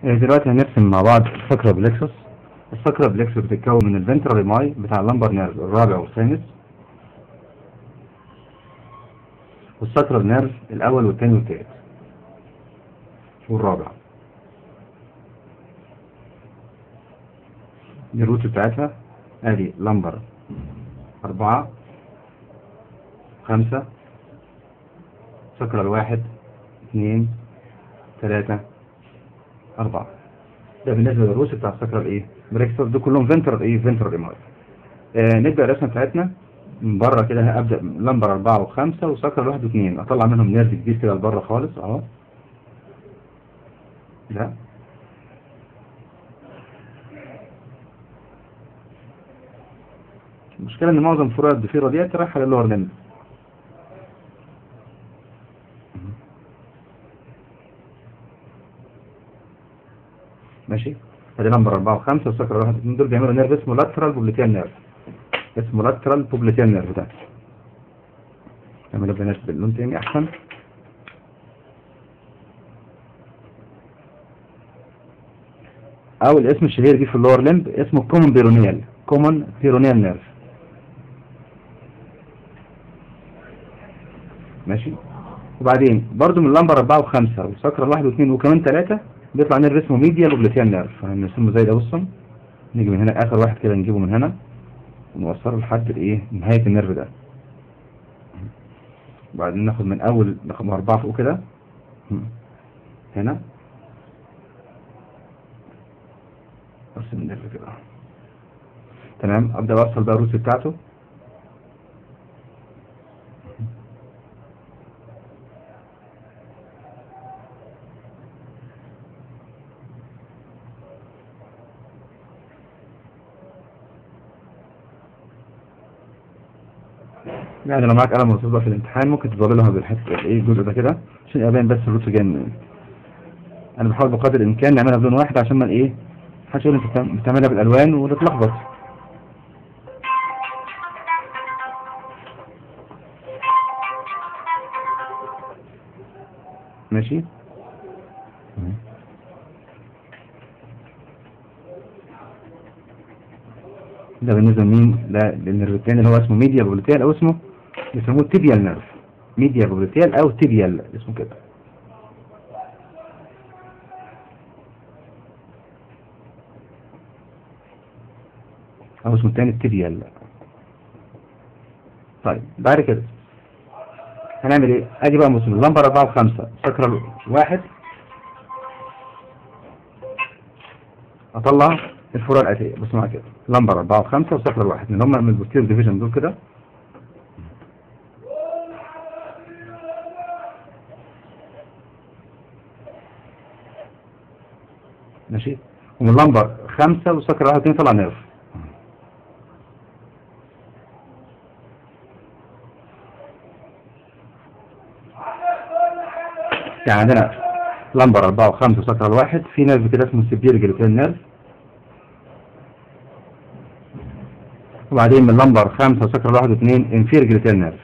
آه، دلوقتي هنرسم مع بعض الساكرا بلكسس الساكرا بلكسس بتتكون من الفنترال ماي بتاع اللمبر نيرف الرابع والخامس والساكرا نيرف الاول والثاني والثالث والرابع دي الروت بتاعتها ادي لمبر أربعة خمسة سكرة الواحد اثنين ثلاثة أربعة ده بالنسبة للروس بتاع السكرة الإيه؟ بريكسر دول كلهم فنترال إيه؟ فنترال إيماي آه نبدأ الرسمة بتاعتنا من بره كده هبدأ لمبر أربعة وخمسة وسكرة الواحد واثنين أطلع منهم نيرف كبير كده لبره خالص أهو ده المشكلة إن معظم فروع الضفيرة ديت رايحة للور لمب ماشي ادي نمبر 4 و5 والسكر 1 2 دول بيعملوا نيرف اسمه لاترال بوبليتيان نيرف اسمه لاترال بوبليتيان نيرف ده نعمله بلاش باللون تاني احسن او الاسم الشهير دي في اللور لمب اسمه كومون بيرونيال كومون بيرونيال نيرف ماشي وبعدين برضو من اللمبر 4 و5 والسكر 1 و2 وكمان 3 بيطلع نيرف اسمه ميديال اوبليتيان نيرف هنرسمه زي ده بصوا نيجي من هنا اخر واحد كده نجيبه من هنا ونوصله لحد الايه نهاية النيرف ده وبعدين ناخد من اول رقم اربعة فوق كده هنا ارسم النيرف كده تمام ابدا اوصل بقى الروس بتاعته يعني لو معاك قلم ورصاص بقى في الامتحان ممكن تظللها بالحته ايه الجزء ده كده عشان يبقى باين بس الروت جاي منين انا بحاول بقدر الامكان نعملها بلون واحد عشان ما ايه محدش يقول انت بتعم- بتعملها بالالوان وتتلخبط ماشي ده بالنسبة لمين ده للنيرف التاني اللي هو اسمه ميديا بوبليتيال او اسمه بيسموه تيبيال نيرف ميديا بوبليتيال او تيبيال اسمه كده او اسمه التاني التيبيال طيب بعد كده هنعمل ايه اجي بقى مسلم لمبر اربعة وخمسة سكرة واحد اطلع الفروع الاتيه بص معايا كده لمبر اربعة وخمسة وسكرة واحد من هم من البوستير ديفيجن دول كده ماشي ومن لمبر خمسة وسكرة واحد اتنين طلع نيرف يعني عندنا لمبر أربعة وخمسة وسكر الواحد في نيرف كده اسمه سبير جلوتين نيرف وبعدين من لمبر خمسة وسكر الواحد واثنين انفير جلوتين نيرف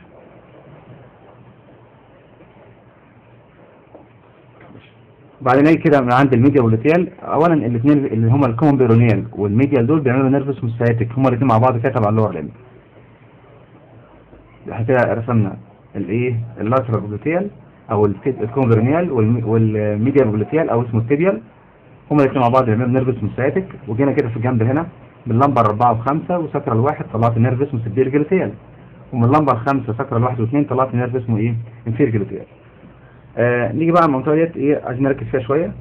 وبعدين اجي كده من عند الميديا والليتيال اولا الاثنين اللي هما الكومون بيرونيال والميديال دول بيعملوا نيرف اسمه سياتيك هما الاثنين مع بعض كده تبع اللور ليمب احنا كده رسمنا الايه اللاترال بوبليتيال او الكونفرنيال والميديا بوبليتيال او اسمه التيبيال هما الاثنين مع بعض بيعملوا نيرف اسمه سياتيك وجينا كده في الجنب هنا من لمبر أربعة وخمسة وسكر الواحد طلعت نيرف اسمه سبير جلوتيال ومن لمبر خمسة سكر الواحد واثنين طلعت نيرف اسمه ايه انفير جلوتيال آه نيجي بقى على المنطقة ديت ايه عايزين نركز فيها شوية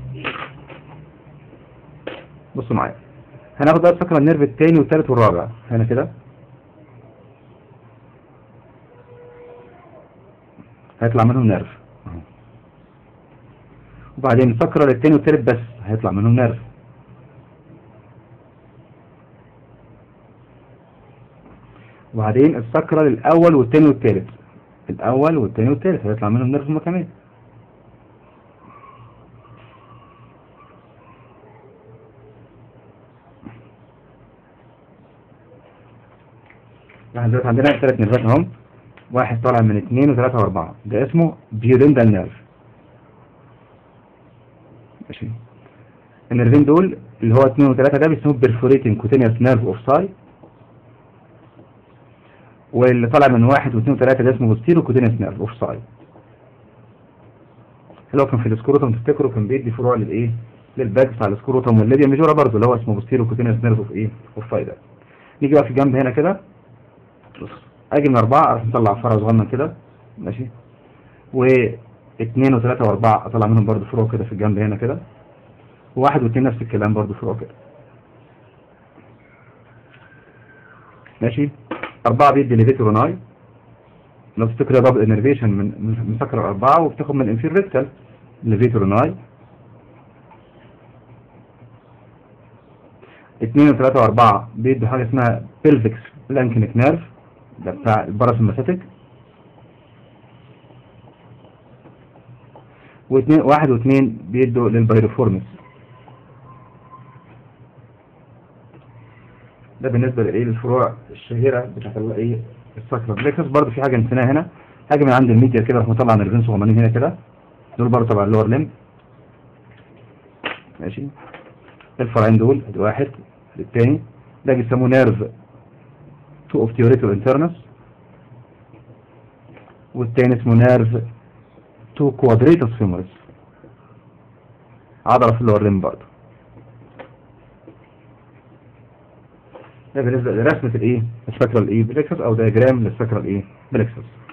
بصوا معايا هناخد بقى سكر النيرف الثاني والثالث والرابع هنا كده هيطلع منهم نيرف أهو. وبعدين سكر للثاني والثالث بس هيطلع منهم نيرف وبعدين السكرة للأول والثاني والثالث الأول والثاني والثالث هيطلع منهم نيرف هما كمان احنا دلوقتي عندنا ثلاث نيرفات اهم واحد طالع من اثنين وثلاثة واربعة ده اسمه بيولندال نيرف ماشي النيرفين دول اللي هو 2 و3 ده بيسموه بيرفوريتنج كوتينيوس نيرف اوف ساي واللي طالع من واحد واثنين وثلاثة ده اسمه بوستيرو كوتينيوس نيرف اوف ساي اللي هو كان في السكروتوم تفتكروا كان بيدي فروع للايه للباك بتاع السكروتوم والليبيا ميجورا برضه اللي هو اسمه بوستيرو كوتينيوس نيرف اوف ايه اوف ساي ده نيجي بقى في الجنب هنا كده بص اجي من اربعة اروح مطلع فرع صغنن كده ماشي واثنين وثلاثة واربعة اطلع منهم برضه فروع كده في الجنب هنا كده وواحد واثنين نفس الكلام برضه فروع كده ماشي أربعة بيدي ليفيتوروناي لو تفتكر دبل انرفيشن من من سكر الأربعة وبتاخد من الانفير ريكتال ليفيتوروناي اثنين وثلاثة وأربعة بيدوا حاجة اسمها بيلفيكس بلانكنيك نيرف ده بتاع الباراسمباثيك واثنين واحد واثنين بيدوا للبايروفورمس ده بالنسبة لإيه للفروع الشهيرة بتاعت الايه الساكرا بليكس برضه في حاجة نسيناها هنا حاجة من عند الميديا كده راح مطلع نيرفين صغننين هنا كده دول برضه تبع اللور ليمب ماشي الفرعين دول ادي واحد التاني ده بيسموه نيرف تو اوفتيوريتو انترنس والتاني اسمه نيرف تو كوادريتوس فيموريس عضلة في اللور ليمب برضه ده بالنسبة لرسمة الايه الساكرال ايه بلكسس او دياجرام للساكرال ايه بلكسس